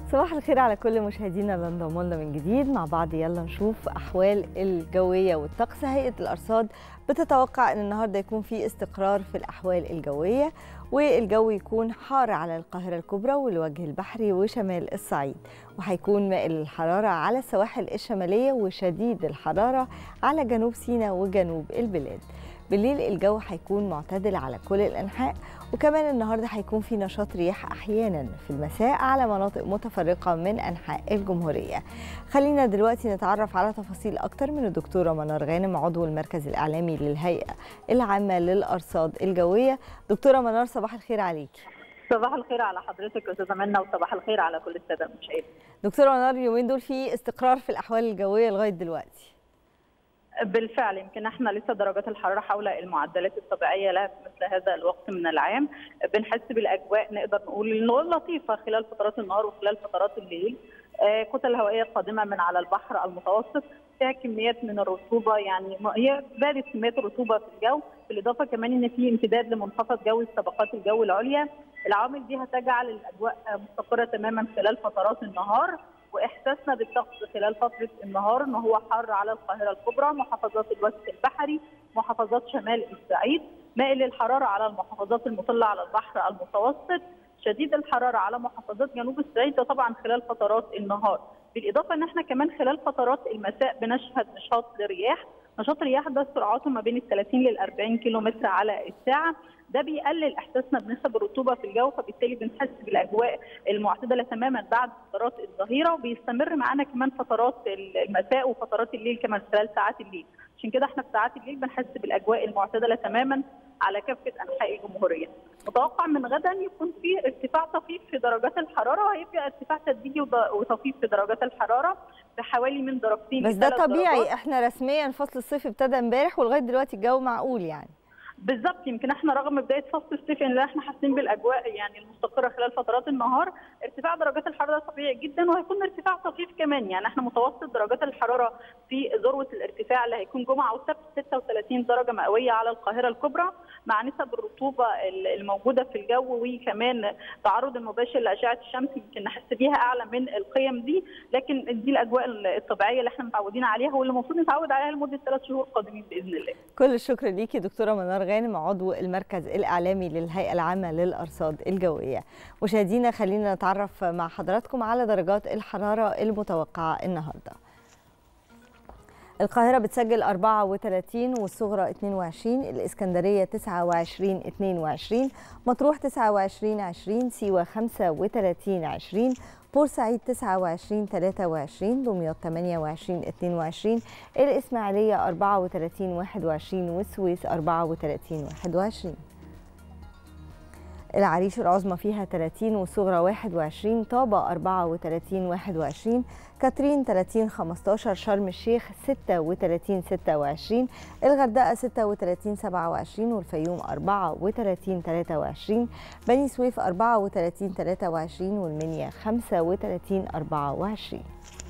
صباح الخير على كل مشاهدينا اللي انضموا لنا من جديد مع بعض يلا نشوف احوال الجويه والطقس هيئه الارصاد بتتوقع ان النهارده يكون في استقرار في الاحوال الجويه والجو يكون حار على القاهره الكبرى والوجه البحري وشمال الصعيد وهيكون مائل الحراره على السواحل الشماليه وشديد الحراره على جنوب سيناء وجنوب البلاد بالليل الجو هيكون معتدل على كل الانحاء وكمان النهارده هيكون في نشاط رياح احيانا في المساء على مناطق متفرقه من انحاء الجمهوريه. خلينا دلوقتي نتعرف على تفاصيل اكتر من الدكتوره منار غانم عضو المركز الاعلامي للهيئه العامه للارصاد الجويه. دكتوره منار صباح الخير عليكي. صباح الخير على حضرتك يا استاذه منى وصباح الخير على كل الساده المشاهدين. دكتوره منار اليومين دول في استقرار في الاحوال الجويه لغايه دلوقتي. بالفعل يمكن احنا لسه درجات الحراره حول المعدلات الطبيعيه لها في مثل هذا الوقت من العام بنحس بالاجواء نقدر نقول لطيفه خلال فترات النهار وخلال فترات الليل كتل هوائيه قادمه من على البحر المتوسط فيها كميات من الرطوبه يعني هي زادت كميات الرطوبه في الجو بالاضافه كمان ان في امتداد لمنخفض جوي في طبقات الجو العليا العوامل دي هتجعل الاجواء مستقره تماما خلال فترات النهار واحساسنا بالطقس خلال فتره النهار ان هو حر على القاهره الكبرى محافظات الوجه البحري محافظات شمال الصعيد مائل الحراره على المحافظات المطله على البحر المتوسط شديد الحراره على محافظات جنوب الصعيد ده طبعا خلال فترات النهار بالاضافه ان احنا كمان خلال فترات المساء بنشهد نشاط للرياح نشاط الرياح ده سرعته ما بين ال 30 لل 40 كيلو متر على الساعه ده بيقلل احساسنا بنسب الرطوبه في الجو فبالتالي بنحس بالاجواء المعتدله تماما بعد فترات الظهيره وبيستمر معانا كمان فترات المساء وفترات الليل كمان خلال ساعات الليل عشان كده احنا في ساعات الليل بنحس بالاجواء المعتدله تماما على كافه انحاء الجمهوريه. متوقع من غدا يكون في ارتفاع طفيف في درجات الحراره وهيبقى ارتفاع تدريجي وطفيف في درجات الحراره بحوالي من درجتين بس ده طبيعي درجات. احنا رسميا فصل الصيف ابتدى امبارح ولغايه دلوقتي الجو معقول يعني. بالظبط يمكن احنا رغم بدايه فصل الصيف ان احنا حاسين بالاجواء يعني المستقره خلال فترات النهار ارتفاع درجات الحراره طبيعي جدا وهيكون ارتفاع طفيف كمان يعني احنا متوسط درجات الحراره في ذروه الارتفاع اللي هيكون جمعه وسبت 36 درجه مئويه على القاهره الكبرى مع نسب الرطوبه الموجوده في الجو وكمان تعرض المباشر لاشعه الشمس يمكن نحس بيها اعلى من القيم دي لكن دي الاجواء الطبيعيه اللي احنا متعودين عليها واللي المفروض نتعود عليها لمده ثلاث شهور قادمين باذن الله. كل الشكر ليكي دكتوره منار غانم عضو المركز الإعلامي للهيئة العامة للأرصاد الجوية مشاهدينا خلينا نتعرف مع حضراتكم على درجات الحرارة المتوقعة النهاردة القاهرة بتسجل 34 والصغرى 22 الإسكندرية 29 22 مطروح 29 20 سيوة 35 20 بورسعيد 29 23 دمياط 28 22 الإسماعيلية 34 21 والسويس 34 21 العريش العظمى فيها 30 والصغرى 21 طابة 34 21 كاترين 30 15 شرم الشيخ 36 26 الغردقة 36 27 والفيوم 34 23 بني سويف 34 23 والمنيا 35 24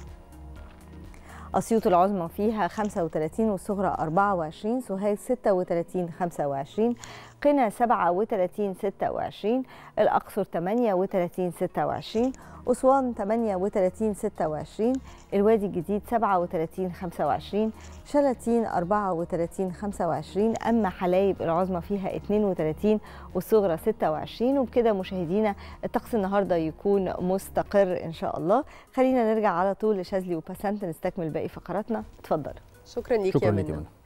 أسيوط العظمى فيها 35 والصغرى 24 سوهاج 36 25 قنا 37 26 الأقصر 38 26 أسوان 38 26 الوادي الجديد 37 25 شلاتين 34 25 أما حلايب العظمى فيها 32 والصغرى 26 وبكده مشاهدينا الطقس النهارده يكون مستقر إن شاء الله خلينا نرجع على طول لشاذلي وباسنت نستكمل باقي فقراتنا اتفضلوا شكرا ليك شكرا يا ليك يا منى منى